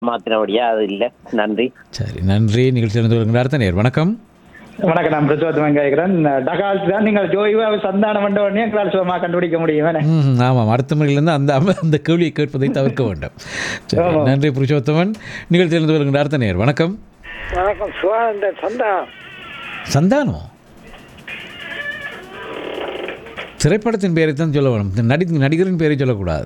மாத்தினபடியா அது இல்லை நன்றி சரி நன்றி நிகழ்ச்சி நடந்து வருகின்ற அடுத்த நேர் வணக்கம் வணக்கம் நான் பிரச்சோத்தமன் கேட்கிறேன் டகால் தான் நீங்கள் ஜோய்வா சந்தானம் பண்ண உடனே எங்களால் சுகமாக கண்டுபிடிக்க முடியும் என்ன? ம் ஆமாம் அடுத்த முறையிலிருந்து அந்த அந்த கேள்வியை கேட்பதை தவிர்க்க வேண்டும் சரி ஆமாம். நன்றி புருஷோத்தமன் நிகழ்ச்சி நடந்து வருகின்ற அடுத்த நேர் வணக்கம் வணக்கம் சுவானந்த சந்தா சந்தானம் திரைப்படத்தின் பெயரை தான் சொல்ல வேணும் இந்த நடி நடிகரின் பெயரை சொல்லக்கூடாது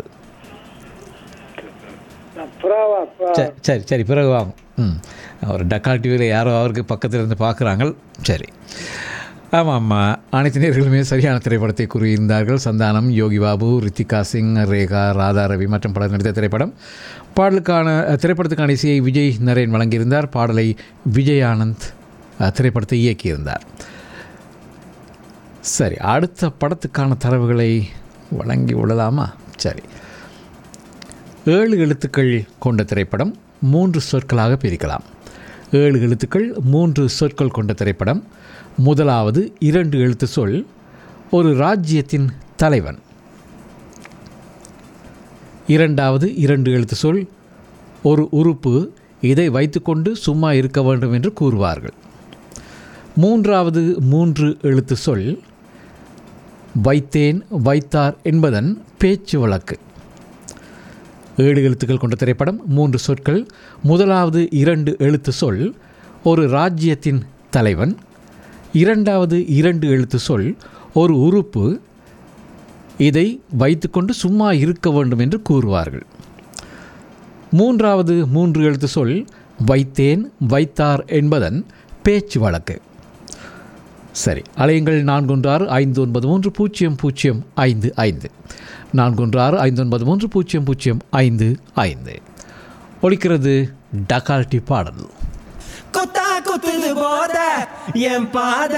நான் புறாவா புறா சரி சரி சரி பிறகு வாங்க ம் அவர் டக்கால் டிவியில் யாரோ அவருக்கு பக்கத்தில் இருந்து பார்க்குறாங்க சரி ஆமாம் ஆமாம் அனைத்து நேர்களுமே சரியான திரைப்படத்தை கூறியிருந்தார்கள் சந்தானம் யோகி பாபு ரித்திகா சிங் ரேகா ராதா ரவி மற்றும் பலர் நடித்த திரைப்படம் பாடலுக்கான அஹ், திரைப்படத்துக்கான இசையை விஜய் நரேன் வழங்கியிருந்தார் பாடலை விஜய் ஆனந்த் அஹ், திரைப்படத்தை இயக்கியிருந்தார் சரி அடுத்த படத்துக்கான தரவுகளை வழங்கி விடலாமா சரி ஏழு எழுத்துக்கள் கொண்ட திரைப்படம் மூன்று சொற்களாக பிரிக்கலாம் ஏழு எழுத்துக்கள் மூன்று சொற்கள் கொண்ட திரைப்படம் முதலாவது இரண்டு எழுத்து சொல் ஒரு ராஜ்யத்தின் தலைவன் இரண்டாவது இரண்டு எழுத்து சொல் ஒரு உறுப்பு இதை வைத்துக்கொண்டு சும்மா இருக்க வேண்டும் என்று கூறுவார்கள் மூன்றாவது மூன்று எழுத்து சொல் வைத்தேன் வைத்தார் என்பதன் பேச்சு வழக்கு ஏழு எழுத்துக்கள் கொண்ட திரைப்படம் மூன்று சொற்கள் முதலாவது இரண்டு எழுத்து சொல் ஒரு ராஜ்யத்தின் தலைவன் இரண்டாவது இரண்டு எழுத்து சொல் ஒரு உறுப்பு இதை வைத்துக்கொண்டு சும்மா இருக்க வேண்டும் என்று கூறுவார்கள் மூன்றாவது மூன்று எழுத்து சொல் வைத்தேன் வைத்தார் என்பதன் பேச்சு வழக்கு சரி அலையுங்கள் நான்கு ஒன்று ஆறு ஐந்து ஒன்பது மூன்று பூஜ்ஜியம் பூஜ்ஜியம் ஐந்து ஐந்து நான்கு ஒன்று ஆறு ஐந்து ஒன்பது மூன்று பூஜ்ஜியம் பூஜ்ஜியம் ஐந்து ஐந்து ஒலிக்கிறது டகால்டி பாடல் கொத்தா குத்துது போத என் பாத